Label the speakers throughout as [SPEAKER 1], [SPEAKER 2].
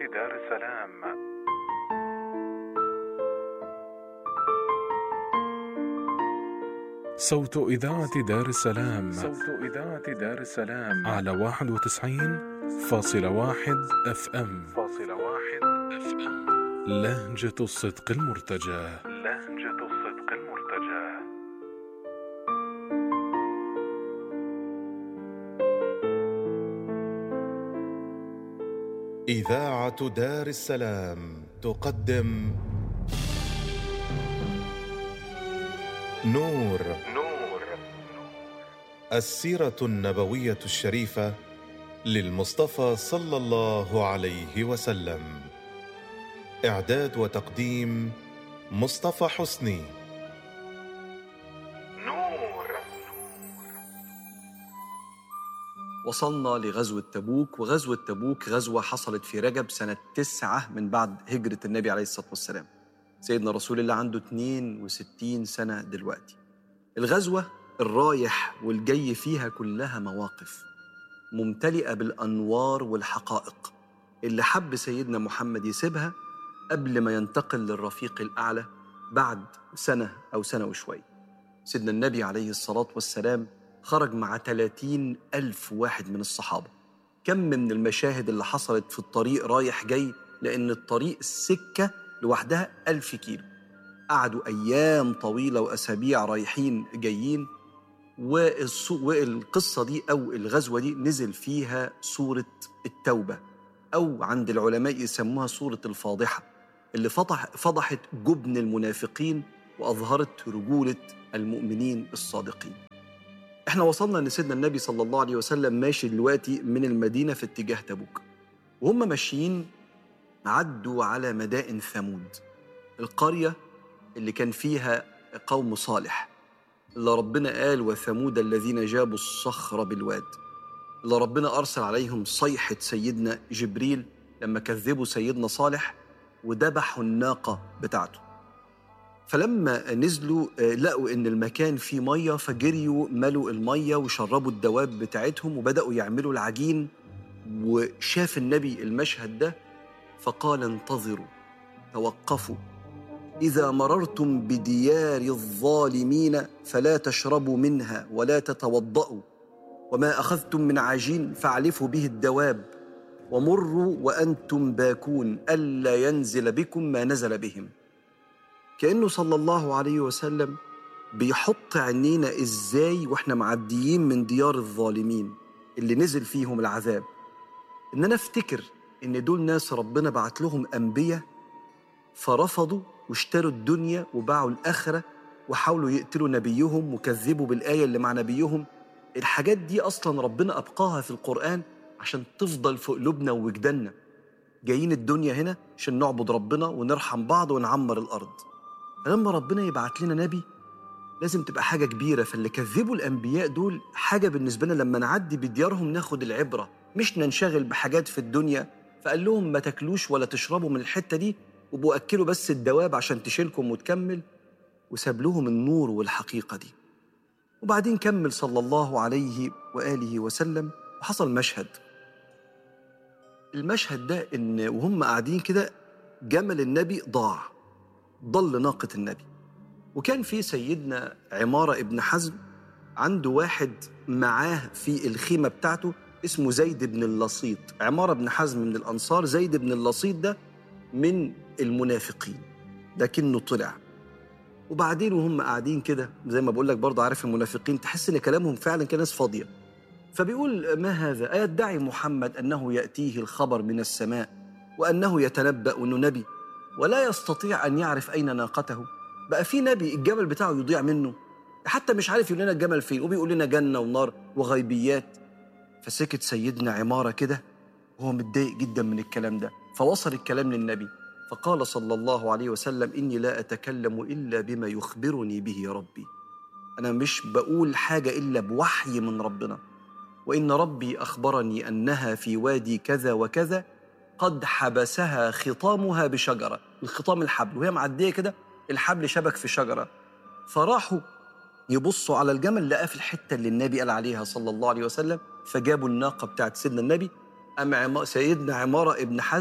[SPEAKER 1] دار السلام صوت إذاعة دار السلام صوت إذاعة دار السلام على واحد وتسعين فاصلة واحد أف أم فاصلة واحد أف أم لهجة الصدق المرتجى لهجة الصدق المرتجى
[SPEAKER 2] إذاعة دار السلام تقدم نور نور السيرة النبوية الشريفة للمصطفى صلى الله عليه وسلم إعداد وتقديم مصطفى حسني نور
[SPEAKER 3] وصلنا لغزوة تبوك وغزوة تبوك غزوة حصلت في رجب سنة تسعة من بعد هجرة النبي عليه الصلاة والسلام سيدنا رسول الله عنده 62 سنة دلوقتي الغزوة الرايح والجاي فيها كلها مواقف ممتلئة بالأنوار والحقائق اللي حب سيدنا محمد يسيبها قبل ما ينتقل للرفيق الأعلى بعد سنة أو سنة وشوي سيدنا النبي عليه الصلاة والسلام خرج مع 30 ألف واحد من الصحابة كم من المشاهد اللي حصلت في الطريق رايح جاي لأن الطريق السكة لوحدها ألف كيلو قعدوا أيام طويلة وأسابيع رايحين جايين والقصة دي أو الغزوة دي نزل فيها سورة التوبة أو عند العلماء يسموها سورة الفاضحة اللي فضح فضحت جبن المنافقين وأظهرت رجولة المؤمنين الصادقين احنا وصلنا ان سيدنا النبي صلى الله عليه وسلم ماشي دلوقتي من المدينة في اتجاه تبوك وهم ماشيين عدوا على مدائن ثمود القرية اللي كان فيها قوم صالح اللي ربنا قال وثمود الذين جابوا الصخر بالواد اللي ربنا أرسل عليهم صيحة سيدنا جبريل لما كذبوا سيدنا صالح وذبحوا الناقة بتاعته فلما نزلوا لقوا ان المكان فيه ميه فجريوا ملوا الميه وشربوا الدواب بتاعتهم وبداوا يعملوا العجين وشاف النبي المشهد ده فقال انتظروا توقفوا اذا مررتم بديار الظالمين فلا تشربوا منها ولا تتوضأوا وما اخذتم من عجين فاعلفوا به الدواب ومروا وانتم باكون الا ينزل بكم ما نزل بهم كانه صلى الله عليه وسلم بيحط عينينا ازاي واحنا معديين من ديار الظالمين اللي نزل فيهم العذاب ان انا افتكر ان دول ناس ربنا بعت لهم انبياء فرفضوا واشتروا الدنيا وباعوا الاخره وحاولوا يقتلوا نبيهم وكذبوا بالايه اللي مع نبيهم الحاجات دي اصلا ربنا ابقاها في القران عشان تفضل في قلوبنا ووجداننا جايين الدنيا هنا عشان نعبد ربنا ونرحم بعض ونعمر الارض فلما ربنا يبعت لنا نبي لازم تبقى حاجة كبيرة فاللي كذبوا الأنبياء دول حاجة بالنسبة لنا لما نعدي بديارهم ناخد العبرة مش ننشغل بحاجات في الدنيا فقال لهم ما تاكلوش ولا تشربوا من الحتة دي وبقوا أكلوا بس الدواب عشان تشيلكم وتكمل وساب لهم النور والحقيقة دي وبعدين كمل صلى الله عليه وآله وسلم وحصل مشهد المشهد ده إن وهم قاعدين كده جمل النبي ضاع ضل ناقة النبي وكان في سيدنا عمارة ابن حزم عنده واحد معاه في الخيمة بتاعته اسمه زيد بن اللصيط عمارة بن حزم من الأنصار زيد بن اللصيط ده من المنافقين لكنه طلع وبعدين وهم قاعدين كده زي ما بقول لك برضه عارف المنافقين تحس ان كلامهم فعلا كناس فاضيه فبيقول ما هذا ايدعي محمد انه ياتيه الخبر من السماء وانه يتنبا انه نبي ولا يستطيع ان يعرف اين ناقته بقى في نبي الجمل بتاعه يضيع منه حتى مش عارف يقول لنا الجمل فين وبيقول لنا جنه ونار وغيبيات فسكت سيدنا عماره كده وهو متضايق جدا من الكلام ده فوصل الكلام للنبي فقال صلى الله عليه وسلم اني لا اتكلم الا بما يخبرني به ربي انا مش بقول حاجه الا بوحي من ربنا وان ربي اخبرني انها في وادي كذا وكذا قد حبسها خطامها بشجره الخطام الحبل وهي معديه كده الحبل شبك في شجره فراحوا يبصوا على الجمل لقاه في الحته اللي النبي قال عليها صلى الله عليه وسلم فجابوا الناقه بتاعت سيدنا النبي أم عم... سيدنا عماره ابن حزم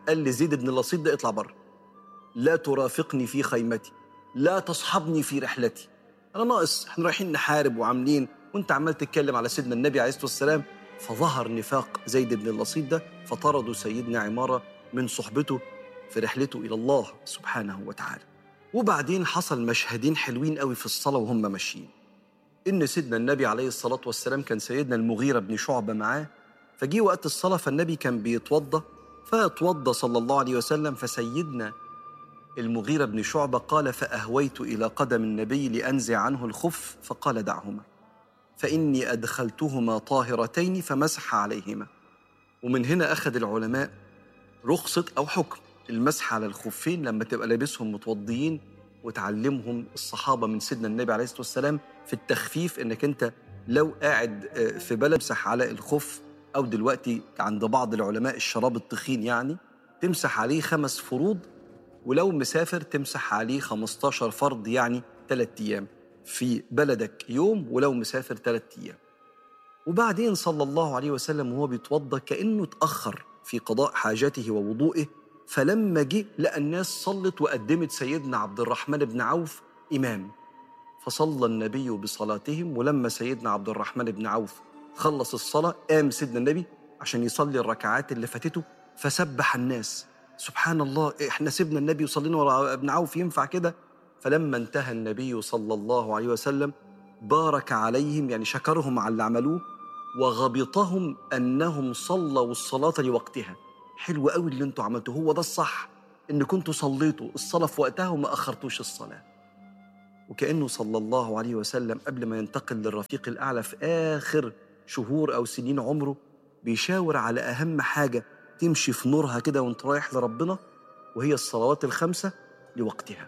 [SPEAKER 3] قال لزيد بن اللصيد ده اطلع بره لا ترافقني في خيمتي لا تصحبني في رحلتي انا ناقص احنا رايحين نحارب وعاملين وانت عمال تتكلم على سيدنا النبي عليه الصلاه والسلام فظهر نفاق زيد بن اللصيد ده فطردوا سيدنا عماره من صحبته في رحلته الى الله سبحانه وتعالى وبعدين حصل مشهدين حلوين قوي في الصلاه وهم ماشيين ان سيدنا النبي عليه الصلاه والسلام كان سيدنا المغيره بن شعبه معاه فجي وقت الصلاه فالنبي كان بيتوضا فاتوضا صلى الله عليه وسلم فسيدنا المغيرة بن شعبة قال فأهويت إلى قدم النبي لأنزع عنه الخف فقال دعهما فإني أدخلتهما طاهرتين فمسح عليهما ومن هنا أخذ العلماء رخصة أو حكم المسح على الخفين لما تبقى لابسهم متوضيين وتعلمهم الصحابة من سيدنا النبي عليه الصلاة والسلام في التخفيف إنك أنت لو قاعد آه، في بلد تمسح على الخف أو دلوقتي عند بعض العلماء الشراب التخين يعني تمسح عليه خمس فروض ولو مسافر تمسح عليه 15 فرض يعني ثلاثة أيام في بلدك يوم ولو مسافر ثلاثة أيام وبعدين صلى الله عليه وسلم وهو بيتوضا كأنه اتأخر في قضاء حاجته ووضوئه فلما جه لقى الناس صلت وقدمت سيدنا عبد الرحمن بن عوف إمام فصلى النبي بصلاتهم ولما سيدنا عبد الرحمن بن عوف خلص الصلاة قام سيدنا النبي عشان يصلي الركعات اللي فاتته فسبح الناس سبحان الله احنا سيبنا النبي وصلينا ورا ابن عوف ينفع كده فلما انتهى النبي صلى الله عليه وسلم بارك عليهم يعني شكرهم على اللي عملوه وغبطهم انهم صلوا الصلاه لوقتها حلو قوي اللي انتوا عملتوه هو ده الصح ان كنتوا صليتوا الصلاه في وقتها وما اخرتوش الصلاه وكانه صلى الله عليه وسلم قبل ما ينتقل للرفيق الاعلى في اخر شهور او سنين عمره بيشاور على اهم حاجه تمشي في نورها كده وانت رايح لربنا وهي الصلوات الخمسه لوقتها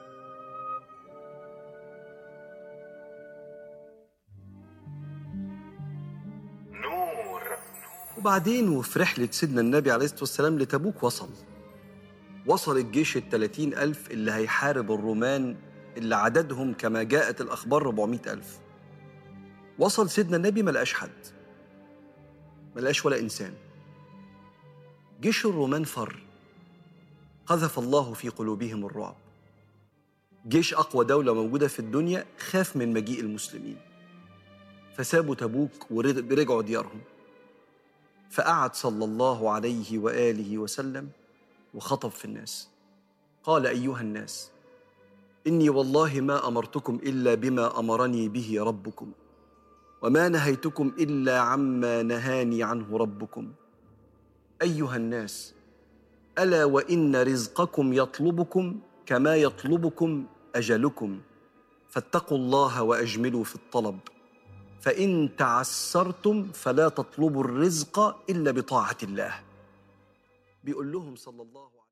[SPEAKER 2] نور
[SPEAKER 3] وبعدين وفي رحلة سيدنا النبي عليه الصلاة والسلام لتبوك وصل وصل الجيش الثلاثين ألف اللي هيحارب الرومان اللي عددهم كما جاءت الأخبار 400 ألف وصل سيدنا النبي ما لقاش حد ما لقاش ولا إنسان جيش الرومان فر قذف الله في قلوبهم الرعب جيش أقوى دولة موجودة في الدنيا خاف من مجيء المسلمين فسابوا تبوك ورجعوا ديارهم فقعد صلى الله عليه واله وسلم وخطب في الناس قال ايها الناس اني والله ما امرتكم الا بما امرني به ربكم وما نهيتكم الا عما نهاني عنه ربكم ايها الناس الا وان رزقكم يطلبكم كما يطلبكم اجلكم فاتقوا الله واجملوا في الطلب فإن تعسرتم فلا تطلبوا الرزق إلا بطاعة الله بيقول لهم صلى الله عليه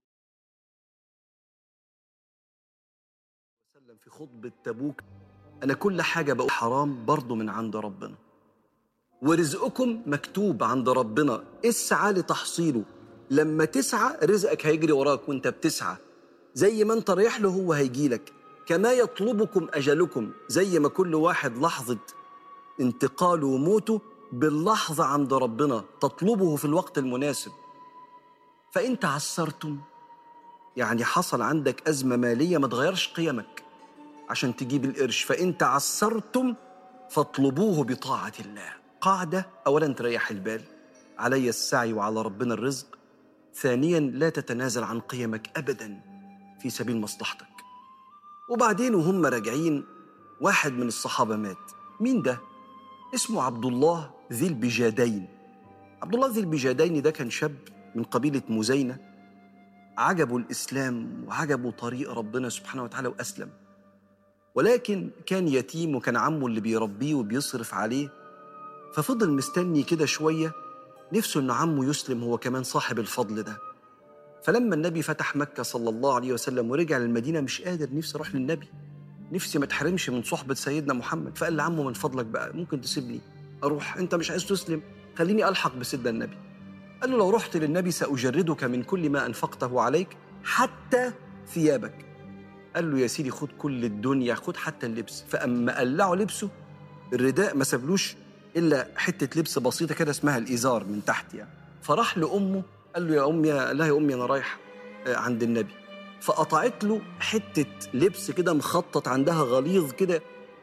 [SPEAKER 3] وسلم في خطبة تبوك أنا كل حاجة بقول حرام برضو من عند ربنا ورزقكم مكتوب عند ربنا اسعى لتحصيله لما تسعى رزقك هيجري وراك وانت بتسعى زي ما انت رايح له هو هيجيلك كما يطلبكم أجلكم زي ما كل واحد لحظة انتقاله وموته باللحظة عند ربنا تطلبه في الوقت المناسب فإن تعسرتم يعني حصل عندك أزمة مالية ما تغيرش قيمك عشان تجيب القرش فإن تعسرتم فاطلبوه بطاعة الله قاعدة أولا تريح البال علي السعي وعلى ربنا الرزق ثانيا لا تتنازل عن قيمك أبدا في سبيل مصلحتك وبعدين وهم راجعين واحد من الصحابة مات مين ده؟ اسمه عبد الله ذي البجادين عبد الله ذي البجادين ده كان شاب من قبيلة مزينة عجبه الإسلام وعجبه طريق ربنا سبحانه وتعالى وأسلم ولكن كان يتيم وكان عمه اللي بيربيه وبيصرف عليه ففضل مستني كده شوية نفسه إن عمه يسلم هو كمان صاحب الفضل ده فلما النبي فتح مكة صلى الله عليه وسلم ورجع للمدينة مش قادر نفسي أروح للنبي نفسي ما تحرمش من صحبة سيدنا محمد فقال لعمه من فضلك بقى ممكن تسيبني أروح أنت مش عايز تسلم خليني ألحق بسيدنا النبي قال له لو رحت للنبي سأجردك من كل ما أنفقته عليك حتى ثيابك قال له يا سيدي خد كل الدنيا خد حتى اللبس فأما قلعه لبسه الرداء ما سابلوش إلا حتة لبس بسيطة كده اسمها الإزار من تحت يعني فراح لأمه قال له يا امي لا يا امي انا رايح آه، عند النبي فقطعت له حته لبس كده مخطط عندها غليظ كده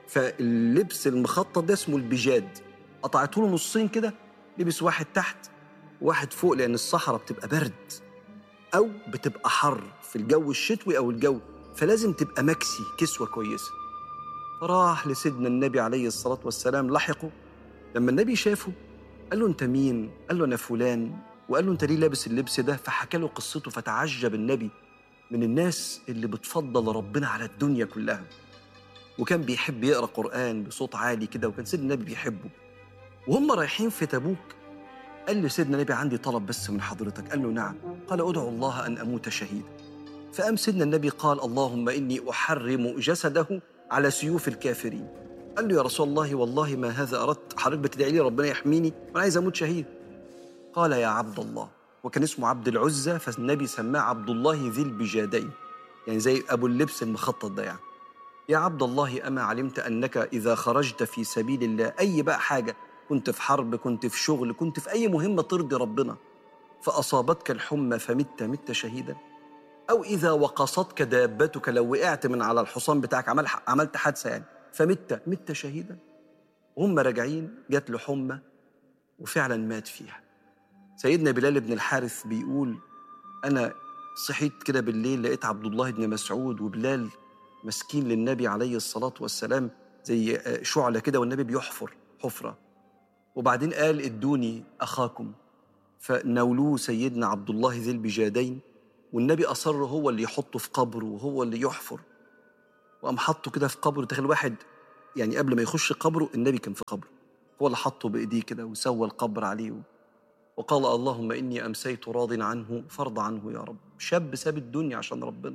[SPEAKER 3] فاللبس المخطط ده اسمه البجاد قطعته له نصين كده لبس واحد تحت وواحد فوق لان الصحراء بتبقى برد او بتبقى حر في الجو الشتوي او الجو فلازم تبقى مكسي كسوه كويسه فراح لسيدنا النبي عليه الصلاه والسلام لحقه لما النبي شافه قال له انت مين قال له انا فلان وقال له انت ليه لابس اللبس ده فحكى له قصته فتعجب النبي من الناس اللي بتفضل ربنا على الدنيا كلها وكان بيحب يقرا قران بصوت عالي كده وكان سيدنا النبي بيحبه وهم رايحين في تبوك قال لسيدنا النبي عندي طلب بس من حضرتك قال له نعم قال ادعو الله ان اموت شهيدا فقام سيدنا النبي قال اللهم اني احرم جسده على سيوف الكافرين قال له يا رسول الله والله ما هذا اردت حضرتك بتدعي لي ربنا يحميني وانا عايز اموت شهيد قال يا عبد الله وكان اسمه عبد العزى فالنبي سماه عبد الله ذي البجادين يعني زي ابو اللبس المخطط ده يعني يا عبد الله اما علمت انك اذا خرجت في سبيل الله اي بقى حاجه كنت في حرب كنت في شغل كنت في اي مهمه ترضي ربنا فاصابتك الحمى فمت مت شهيدا او اذا وقصتك دابتك لو وقعت من على الحصان بتاعك عمل عملت حادثه يعني فمت مت شهيدا وهم راجعين جات له حمى وفعلا مات فيها سيدنا بلال بن الحارث بيقول انا صحيت كده بالليل لقيت عبد الله بن مسعود وبلال مسكين للنبي عليه الصلاه والسلام زي آه، شعله كده والنبي بيحفر حفره وبعدين قال ادوني اخاكم فنولوه سيدنا عبد الله ذي البجادين والنبي اصر هو اللي يحطه في قبره وهو اللي يحفر وقام حطه كده في قبره تخيل واحد يعني قبل ما يخش قبره النبي كان في قبره هو اللي حطه بايديه كده وسوى القبر عليه وقال اللهم اني امسيت راض عنه فارض عنه يا رب شاب ساب الدنيا عشان ربنا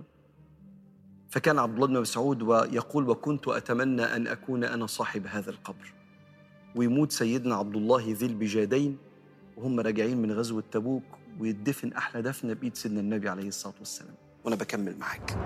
[SPEAKER 3] فكان عبد الله بن مسعود ويقول وكنت اتمنى ان اكون انا صاحب هذا القبر ويموت سيدنا عبد الله ذي البجادين وهم راجعين من غزوه تبوك ويدفن احلى دفنه بايد سيدنا النبي عليه الصلاه والسلام وانا بكمل معاك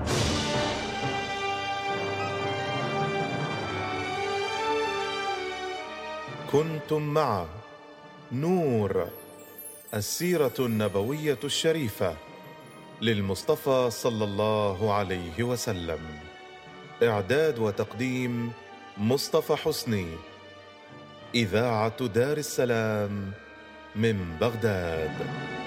[SPEAKER 4] كنتم مع نور السيرة النبوية الشريفة للمصطفى صلى الله عليه وسلم إعداد وتقديم مصطفى حسني إذاعة دار السلام من بغداد